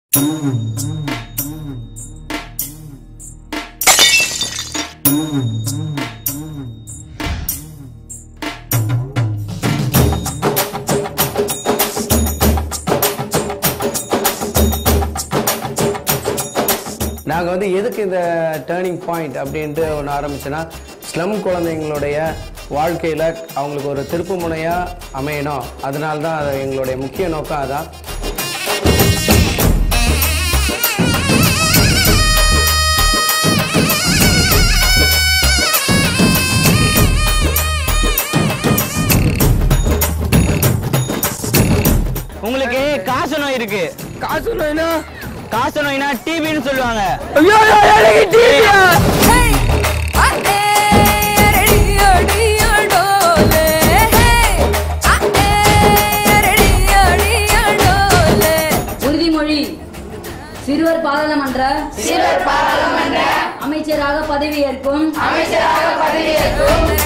நாங்கள் வந்து எதுக்கு இந்த டேர்னிங் பாயிண்ட் அப்படின்ட்டு ஒன்று ஆரம்பிச்சோன்னா ஸ்லம் குழந்தைங்களுடைய வாழ்க்கையில் அவங்களுக்கு ஒரு திருப்பு முனையாக அமையணும் அதனால தான் அது எங்களுடைய முக்கிய நோக்கம் அதான் உங்களுக்கு காசு நோய் இருக்கு காசு நோய்னா காசு நோய்னா டிபின்னு சொல்லுவாங்க ஐயோ ஐயோ, எனக்கு டிவியா Hey, ah, eh, ready, ready, adole. Hey, ah, eh, ready, ready, adole. உறுதிமொழி சிறுவர் பாராளுமன்ற சிறுவர் பாராளுமன்ற அமைச்சராக பதவியேற்கும் அமைச்சராக பதவியேற்கும்